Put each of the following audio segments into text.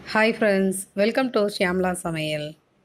hi friends welcome to Shyamala சமையல்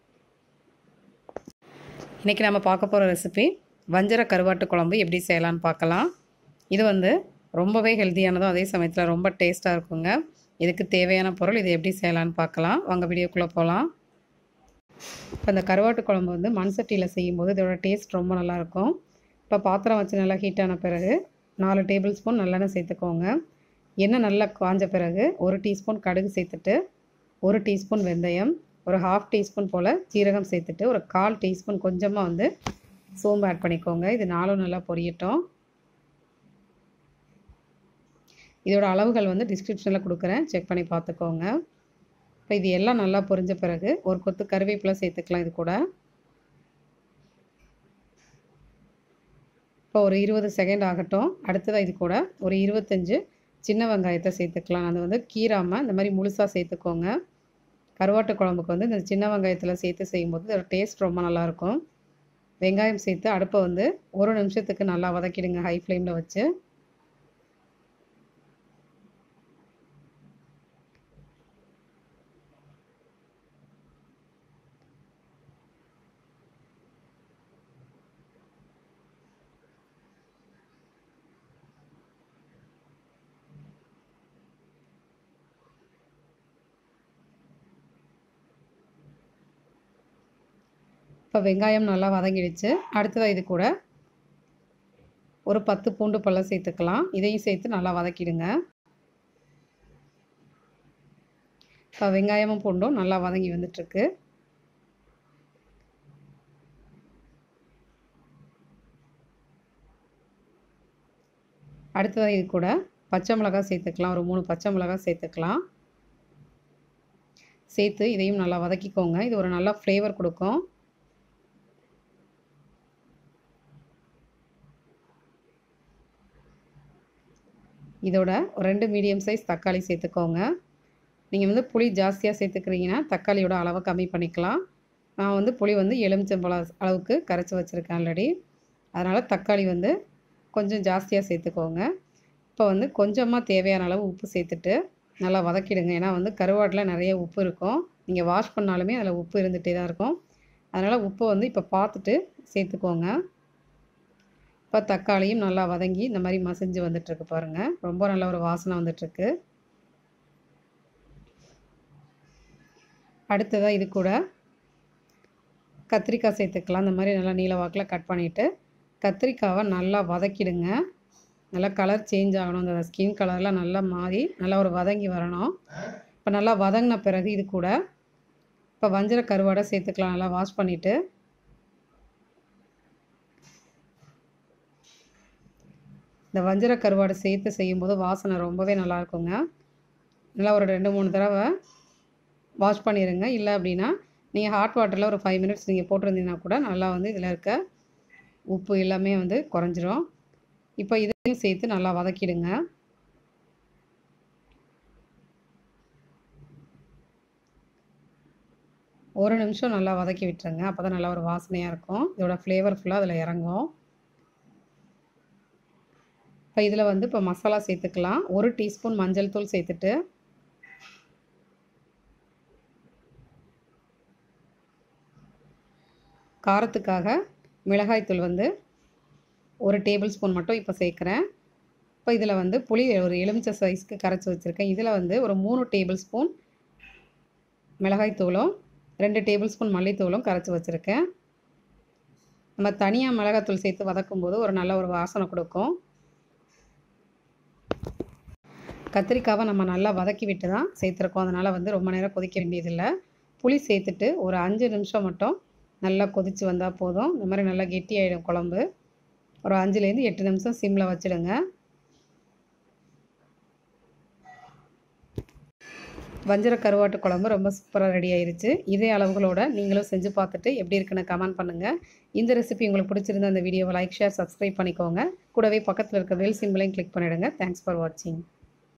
இன்றைக்கி நம்ம பார்க்க போகிற ரெசிபி வஞ்சர கருவாட்டு குழம்பு எப்படி செய்யலான்னு பார்க்கலாம் இது வந்து ரொம்பவே ஹெல்த்தியானதும் அதே சமயத்தில் ரொம்ப டேஸ்ட்டாக இருக்குங்க இதுக்கு தேவையான பொருள் இது எப்படி செய்யலான்னு பார்க்கலாம் வாங்க வீடியோக்குள்ளே போகலாம் இப்போ இந்த கருவாட்டு குழம்பு வந்து மண் சட்டியில் செய்யும்போது இதோட டேஸ்ட் ரொம்ப நல்லாயிருக்கும் இப்போ பாத்திரம் வச்சு நல்லா ஹீட்டான பிறகு நாலு டேபிள் ஸ்பூன் நல்லெண்ணெய் சேர்த்துக்கோங்க எண்ணெய் நல்லா காஞ்ச பிறகு ஒரு டீஸ்பூன் கடுகு சேர்த்துட்டு ஒரு டீஸ்பூன் வெந்தயம் ஒரு ஹாஃப் டீஸ்பூன் போல் ஜீரகம் சேர்த்துட்டு ஒரு கால் டீஸ்பூன் கொஞ்சமாக வந்து சோம்பு ஆட் பண்ணிக்கோங்க இது நாலும் நல்லா பொரியட்டும் இதோட அளவுகள் வந்து டிஸ்கிரிப்ஷனில் கொடுக்குறேன் செக் பண்ணி பார்த்துக்கோங்க இப்போ இது எல்லாம் நல்லா பொரிஞ்ச பிறகு ஒரு கொத்து கருவேப்பிலை சேர்த்துக்கலாம் இது கூட இப்போ ஒரு இருபது செகண்ட் ஆகட்டும் அடுத்ததாக இது கூட ஒரு இருபத்தஞ்சு சின்ன வெங்காயத்தை சேர்த்துக்கலாம் அது வந்து கீராமல் இந்த மாதிரி முழுசாக சேர்த்துக்கோங்க கருவாட்டு குழம்புக்கு வந்து இந்த சின்ன வெங்காயத்தில் சேர்த்து செய்யும்போது இதோட டேஸ்ட் ரொம்ப நல்லாயிருக்கும் வெங்காயம் சேர்த்து அடுப்பை வந்து ஒரு நிமிஷத்துக்கு நல்லா வதக்கிடுங்க ஹை ஃப்ளேமில் வச்சு இப்போ வெங்காயம் நல்லா வதங்கிடுச்சு அடுத்ததாக இது கூட ஒரு பத்து பூண்டு பழம் சேர்த்துக்கலாம் இதையும் சேர்த்து நல்லா வதக்கிடுங்க இப்போ வெங்காயமும் பூண்டும் நல்லா வதங்கி வந்துட்டுருக்கு அடுத்ததாக இது கூட பச்சை மிளகாய் சேர்த்துக்கலாம் ஒரு மூணு பச்சை மிளகாய் சேர்த்துக்கலாம் சேர்த்து இதையும் நல்லா வதக்கிக்கோங்க இது ஒரு நல்ல ஃப்ளேவர் கொடுக்கும் இதோட ஒரு ரெண்டு மீடியம் சைஸ் தக்காளி சேர்த்துக்கோங்க நீங்கள் வந்து புளி ஜாஸ்தியாக சேர்த்துக்கிறீங்கன்னா தக்காளியோட அளவை கம்மி பண்ணிக்கலாம் நான் வந்து புளி வந்து எலுமிச்சம்பழம் அளவுக்கு கரைச்சி வச்சுருக்கேன் ஆல்ரெடி அதனால் தக்காளி வந்து கொஞ்சம் ஜாஸ்தியாக சேர்த்துக்கோங்க இப்போ வந்து கொஞ்சமாக தேவையான அளவு உப்பு சேர்த்துட்டு நல்லா வதக்கிடுங்க ஏன்னா வந்து கருவாட்டில் நிறைய உப்பு இருக்கும் நீங்கள் வாஷ் பண்ணாலுமே அதில் உப்பு இருந்துகிட்டே தான் இருக்கும் அதனால் உப்பை வந்து இப்போ பார்த்துட்டு சேர்த்துக்கோங்க இப்போ தக்காளியும் நல்லா வதங்கி இந்த மாதிரி மசிஞ்சு வந்துட்டுருக்கு பாருங்கள் ரொம்ப நல்ல ஒரு வாசனை வந்துட்டுருக்கு அடுத்ததாக இது கூட கத்திரிக்காய் சேர்த்துக்கலாம் இந்த மாதிரி நல்லா நீல வாக்கில் கட் பண்ணிவிட்டு கத்திரிக்காவை நல்லா வதக்கிடுங்க நல்லா கலர் சேஞ்ச் ஆகணும் அந்த ஸ்கின் கலர்லாம் நல்லா மாறி நல்லா ஒரு வதங்கி வரணும் இப்போ நல்லா வதங்கின பிறகு இது கூட இப்போ வஞ்சர கருவாடை சேர்த்துக்கலாம் நல்லா வாஷ் பண்ணிவிட்டு இந்த வஞ்சர கருவாடு சேர்த்து செய்யும்போது வாசனை ரொம்பவே நல்லா இருக்குங்க நல்லா ஒரு ரெண்டு மூணு தடவை வாஷ் பண்ணிடுங்க இல்லை அப்படின்னா நீங்கள் ஹாட் வாட்டரில் ஒரு ஃபைவ் மினிட்ஸ் நீங்கள் போட்டிருந்தீங்கன்னா கூட நல்லா வந்து இதில் இருக்க உப்பு எல்லாமே வந்து குறைஞ்சிரும் இப்போ இதையும் சேர்த்து நல்லா வதக்கிடுங்க ஒரு நிமிஷம் நல்லா வதக்கி விட்டுருங்க அப்போ தான் நல்லா ஒரு வாசனையாக இருக்கும் இதோட ஃப்ளேவர் ஃபுல்லாக அதில் இறங்கும் இப்போ இதில் வந்து இப்போ மசாலா சேர்த்துக்கலாம் ஒரு டீஸ்பூன் மஞ்சள் தூள் சேர்த்துட்டு காரத்துக்காக மிளகாய்த்தூள் வந்து ஒரு டேபிள் ஸ்பூன் மட்டும் இப்போ சேர்க்குறேன் இப்போ இதில் வந்து புளி ஒரு எலுமிச்சை சைஸ்க்கு கரைச்சி வச்சுருக்கேன் இதில் வந்து ஒரு மூணு டேபிள் ஸ்பூன் மிளகாய்த்தூளும் ரெண்டு டேபிள் ஸ்பூன் மல்லித்தூளும் கரைச்சி வச்சுருக்கேன் நம்ம தனியாக மிளகாத்தூள் சேர்த்து வதக்கும்போது ஒரு நல்ல ஒரு வாசனை கொடுக்கும் கத்திரிக்காவை நம்ம நல்லா வதக்கி விட்டு தான் சேர்த்துருக்கோம் அதனால் வந்து ரொம்ப நேரம் கொதிக்க வேண்டியதில்லை புளி சேர்த்துட்டு ஒரு அஞ்சு நிமிஷம் மட்டும் நல்லா கொதித்து வந்தால் போதும் இந்த மாதிரி நல்லா கெட்டி ஆகிடும் குழம்பு ஒரு அஞ்சுலேருந்து எட்டு நிமிஷம் சிம்மில் வச்சுடுங்க வஞ்சர கருவாட்டு குழம்பு ரொம்ப சூப்பராக ரெடி ஆயிருச்சு இதே அளவுகளோட நீங்களும் செஞ்சு பார்த்துட்டு எப்படி இருக்குன்னு கமெண்ட் பண்ணுங்கள் இந்த ரெசிபி உங்களுக்கு பிடிச்சிருந்த அந்த வீடியோவை லைக் ஷேர் சப்ஸ்கிரைப் பண்ணிக்கோங்க கூடவே பக்கத்தில் இருக்க பெல் சிம்பிளையும் கிளிக் பண்ணிவிடுங்க தேங்க்ஸ் ஃபார் வாட்சிங்